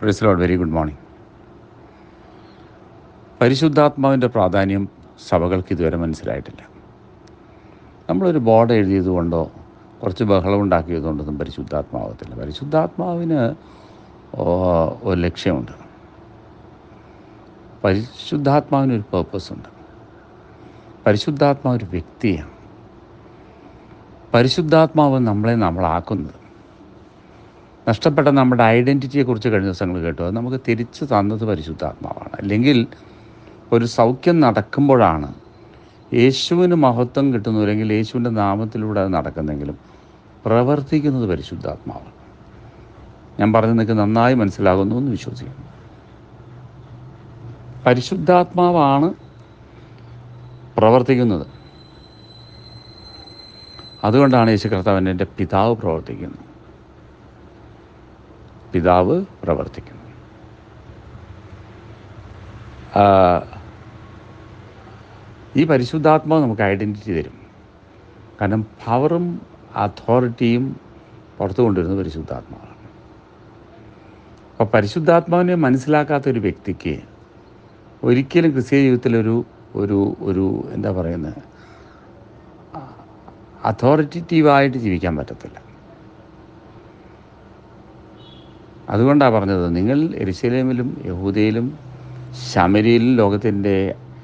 price Lord very good morning പരിശുദ്ധാത്മാവിൻ്റെ പ്രാധാന്യം സഭകൾക്ക് ഇതുവരെ മനസ്സിലായിട്ടില്ല നമ്മളൊരു ബോർഡ് എഴുതിയതുകൊണ്ടോ കുറച്ച് ബഹളം ഉണ്ടാക്കിയതുകൊണ്ടൊന്നും പരിശുദ്ധാത്മാവത്തില്ല പരിശുദ്ധാത്മാവിന് ഓ, ഒരു ലക്ഷ്യമുണ്ട് പരിശുദ്ധാത്മാവിനൊരു പേർപ്പസ് ഉണ്ട് പരിശുദ്ധാത്മാവ് ഒരു വ്യക്തിയാണ് പരിശുദ്ധാത്മാവ് നമ്മളെ നമ്മളാക്കുന്നത് നഷ്ടപ്പെട്ട നമ്മുടെ ഐഡൻറ്റിറ്റിയെക്കുറിച്ച് കഴിഞ്ഞ ദിവസങ്ങൾ കേട്ടു അത് നമുക്ക് തിരിച്ചു തന്നത് പരിശുദ്ധാത്മാവാണ് അല്ലെങ്കിൽ ഒരു സൗഖ്യം നടക്കുമ്പോഴാണ് യേശുവിന് മഹത്വം കിട്ടുന്നു അല്ലെങ്കിൽ യേശുവിൻ്റെ നാമത്തിലൂടെ അത് നടക്കുന്നെങ്കിലും പ്രവർത്തിക്കുന്നത് പരിശുദ്ധാത്മാവാണ് ഞാൻ പറഞ്ഞത് നിങ്ങൾക്ക് നന്നായി മനസ്സിലാകുന്നു എന്ന് വിശ്വസിക്കുന്നു പരിശുദ്ധാത്മാവാണ് പ്രവർത്തിക്കുന്നത് അതുകൊണ്ടാണ് യേശു കർത്താവിൻ്റെ എൻ്റെ പിതാവ് പ്രവർത്തിക്കുന്നത് പിതാവ് പ്രവർത്തിക്കുന്നു ആ, ഈ പരിശുദ്ധാത്മാവ് നമുക്ക് ഐഡൻറ്റിറ്റി തരും കാരണം പവറും അതോറിറ്റിയും പുറത്തു കൊണ്ടുവരുന്നത് പരിശുദ്ധാത്മാവാണ് അപ്പോൾ പരിശുദ്ധാത്മാവിനെ മനസ്സിലാക്കാത്ത ഒരു വ്യക്തിക്ക് ഒരിക്കലും ക്രിസ്തീയ ജീവിതത്തിലൊരു ഒരു ഒരു എന്താ പറയുന്നത് അതോറിറ്റേറ്റീവായിട്ട് ജീവിക്കാൻ പറ്റത്തില്ല അതുകൊണ്ടാണ് പറഞ്ഞത് നിങ്ങൾ എരിശലേമിലും യഹൂദയിലും ശമരിയിലും ലോകത്തിൻ്റെ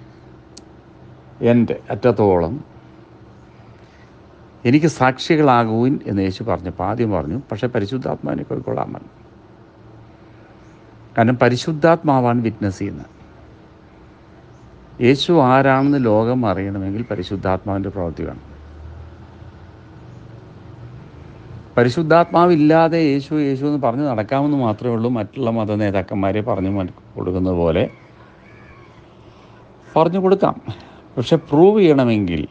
എൻ്റെ അറ്റത്തോളം എനിക്ക് സാക്ഷികളാകുവിൻ എന്ന് യേശു പറഞ്ഞപ്പോൾ ആദ്യം പറഞ്ഞു പക്ഷേ പരിശുദ്ധാത്മാവിനെ കൊള്ളാൻ പറഞ്ഞു കാരണം പരിശുദ്ധാത്മാവാണ് വിറ്റ്നസ് ചെയ്യുന്നത് യേശു ആരാണെന്ന് ലോകം അറിയണമെങ്കിൽ പരിശുദ്ധാത്മാവിൻ്റെ പ്രവൃത്തി വേണം പരിശുദ്ധാത്മാവില്ലാതെ യേശു യേശു എന്ന് പറഞ്ഞ് നടക്കാമെന്ന് മാത്രമേ ഉള്ളൂ മറ്റുള്ള മത നേതാക്കന്മാരെ പറഞ്ഞു മന- കൊടുക്കുന്നത് പോലെ പറഞ്ഞു കൊടുക്കാം പക്ഷെ പ്രൂവ് ചെയ്യണമെങ്കിൽ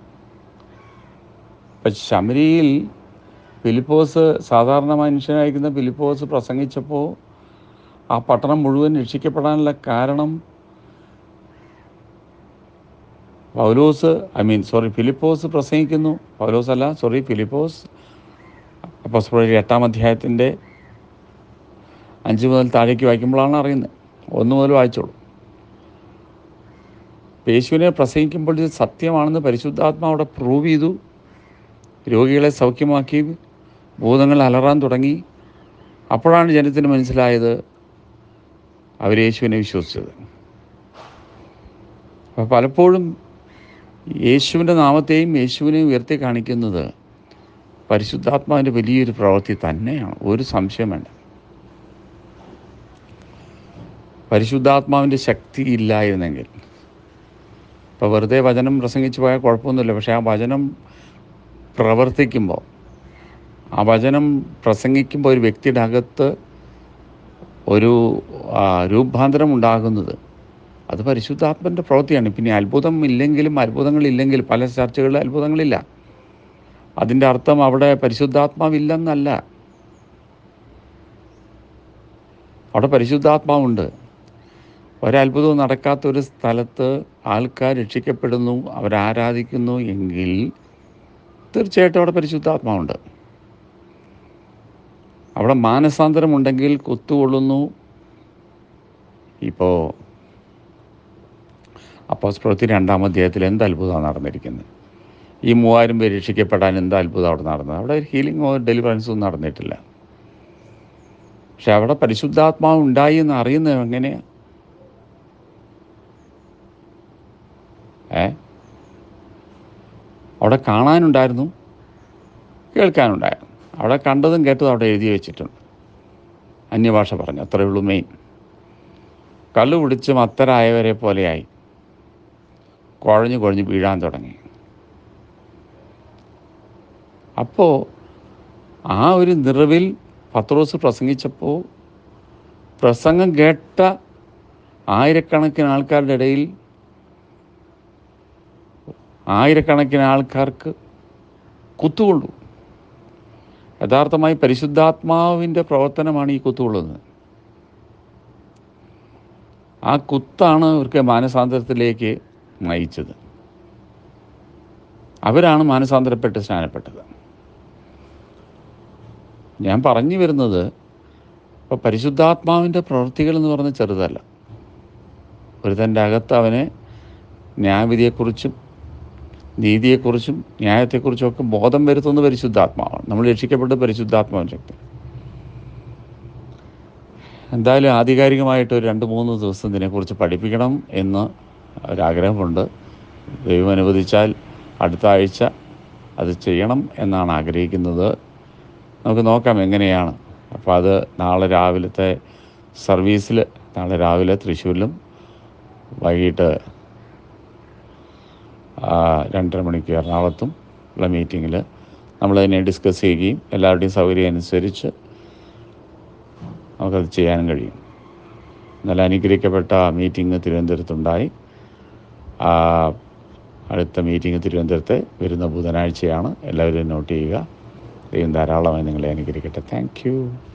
ഇപ്പം ശമരിയിൽ ഫിലിപ്പോസ് സാധാരണ മനുഷ്യനായിരിക്കുന്ന ഫിലിപ്പോസ് പ്രസംഗിച്ചപ്പോൾ ആ പട്ടണം മുഴുവൻ രക്ഷിക്കപ്പെടാനുള്ള കാരണം Paulos I mean sorry Philipose പ്രസംഗിക്കുന്നു പൗലോസ് അല്ല സോറി ഫിലിപ്പോസ് അപ്പോസ്തലരുടെ എട്ടാം അധ്യായത്തിൻ്റെ അഞ്ച് മുതൽ താഴേക്ക് വായിക്കുമ്പോഴാണ് അറിയുന്നത് ഒന്ന് മുതൽ വായിച്ചോളൂ യേശുവിനെ പ്രസംഗിക്കുമ്പോൾ ഇത് സത്യമാണെന്ന് പരിശുദ്ധാത്മാ അവിടെ പ്രൂവ് ചെയ്തു രോഗികളെ സൗഖ്യമാക്കി ഭൂതങ്ങൾ അലറാൻ തുടങ്ങി അപ്പോഴാണ് ജനത്തിന് മനസ്സിലായത് അവർ യേശുവിനെ വിശ്വസിച്ചത് അപ്പോൾ പലപ്പോഴും യേശുവിൻ്റെ നാമത്തെയും യേശുവിനെയും ഉയർത്തി കാണിക്കുന്നത് പരിശുദ്ധാത്മാവിൻ്റെ വലിയൊരു പ്രവൃത്തി തന്നെയാണ് ഒരു സംശയം വേണ്ട പരിശുദ്ധാത്മാവിൻ്റെ ശക്തി ഇല്ലായിരുന്നെങ്കിൽ ഇപ്പോൾ വെറുതെ വചനം പ്രസംഗിച്ച് പോയാൽ കുഴപ്പമൊന്നുമില്ല പക്ഷേ ആ വചനം പ്രവർത്തിക്കുമ്പോൾ ആ വചനം പ്രസംഗിക്കുമ്പോൾ ഒരു വ്യക്തിയുടെ അകത്ത് ഒരു ആ, രൂപാന്തരം ഉണ്ടാകുന്നത് അത് പരിശുദ്ധാത്മൻ്റെ പ്രവൃത്തിയാണ് പിന്നെ അത്ഭുതം ഇല്ലെങ്കിലും അത്ഭുതങ്ങളില്ലെങ്കിലും പല ചർച്ചകളിൽ അത്ഭുതങ്ങളില്ല അതിൻ്റെ അർത്ഥം അവിടെ പരിശുദ്ധാത്മാവില്ലെന്നല്ല അവിടെ പരിശുദ്ധാത്മാവുണ്ട് ഒരത്ഭുതവും നടക്കാത്ത ഒരു സ്ഥലത്ത് ആൾക്കാർ രക്ഷിക്കപ്പെടുന്നു അവരാരാധിക്കുന്നു എങ്കിൽ തീർച്ചയായിട്ടും അവിടെ പരിശുദ്ധാത്മാവുണ്ട് അവിടെ മാനസാന്തരമുണ്ടെങ്കിൽ കുത്തുകൊള്ളുന്നു ഇപ്പോൾ അപ്പോസ്പ്രവൃത്തി രണ്ടാം അധ്യായത്തിൽ എന്ത് അത്ഭുതമാണ് നടന്നിരിക്കുന്നത് ഈ മൂവായിരം പേര് രക്ഷിക്കപ്പെടാൻ എന്ത് അത്ഭുതം അവിടെ നടന്നത് അവിടെ ഹീലിങ്ങോ ഡെലിവറൻസോ ഒന്നും നടന്നിട്ടില്ല പക്ഷെ അവിടെ പരിശുദ്ധാത്മാവ് ഉണ്ടായി എന്ന് അറിയുന്നത് എങ്ങനെയാണ് ഏ അവിടെ കാണാനുണ്ടായിരുന്നു കേൾക്കാനുണ്ടായിരുന്നു അവിടെ കണ്ടതും കേട്ടതും അവിടെ എഴുതി വെച്ചിട്ടുണ്ട് അന്യഭാഷ പറഞ്ഞു അത്രയേ ഉള്ളൂ മെയിൻ കള്ളു പിടിച്ച് മത്തരായവരെ പോലെയായി കുഴഞ്ഞു കുഴഞ്ഞ് വീഴാൻ തുടങ്ങി അപ്പോൾ ആ ഒരു നിറവിൽ പത്രോസ് പ്രസംഗിച്ചപ്പോൾ പ്രസംഗം കേട്ട ആയിരക്കണക്കിന് ആൾക്കാരുടെ ഇടയിൽ ആയിരക്കണക്കിന് ആൾക്കാർക്ക് കുത്തുകൊള്ളു യഥാർത്ഥമായി പരിശുദ്ധാത്മാവിൻ്റെ പ്രവർത്തനമാണ് ഈ കുത്തുകൊള്ളുന്നത് ആ കുത്താണ് അവർക്ക് മാനസാന്തരത്തിലേക്ക് നയിച്ചത് അവരാണ് മാനസാന്തരപ്പെട്ട് സ്നാനപ്പെട്ടത് ഞാൻ പറഞ്ഞു വരുന്നത് അപ്പോൾ പരിശുദ്ധാത്മാവിൻ്റെ പ്രവൃത്തികൾ എന്ന് പറഞ്ഞാൽ ചെറുതല്ല ഒരുത്തൻ്റെ അകത്ത് അവനെ ന്യായവിധിയെക്കുറിച്ചും നീതിയെക്കുറിച്ചും ന്യായത്തെക്കുറിച്ചും ഒക്കെ ബോധം വരുത്തുന്ന പരിശുദ്ധാത്മാവാണ് നമ്മൾ രക്ഷിക്കപ്പെട്ട പരിശുദ്ധാത്മാവിൻ്റെ ശക്തി എന്തായാലും ആധികാരികമായിട്ട് ഒരു രണ്ട് മൂന്ന് ദിവസം ഇതിനെക്കുറിച്ച് പഠിപ്പിക്കണം എന്ന് ഒരാഗ്രഹമുണ്ട് ദൈവം അനുവദിച്ചാൽ അടുത്ത ആഴ്ച അത് ചെയ്യണം എന്നാണ് ആഗ്രഹിക്കുന്നത് നമുക്ക് നോക്കാം എങ്ങനെയാണ് അപ്പോൾ അത് നാളെ രാവിലത്തെ സർവീസിൽ നാളെ രാവിലെ തൃശ്ശൂരിലും വൈകിട്ട് ആ, രണ്ടര മണിക്ക് എറണാകുളത്തും ഉള്ള മീറ്റിങ്ങിൽ നമ്മളതിനെ ഡിസ്കസ് ചെയ്യുകയും എല്ലാവരുടെയും സൗകര്യം അനുസരിച്ച് നമുക്കത് ചെയ്യാനും കഴിയും നല്ല അനുഗ്രഹിക്കപ്പെട്ട മീറ്റിംഗ് തിരുവനന്തപുരത്തുണ്ടായി ആ, അടുത്ത മീറ്റിംഗ് തിരുവനന്തപുരത്ത് വരുന്ന ബുധനാഴ്ചയാണ് എല്ലാവരും നോട്ട് ചെയ്യുക ദൈവം ധാരാളമായി നിങ്ങളെ അനുഗ്രഹിക്കട്ടെ താങ്ക് യു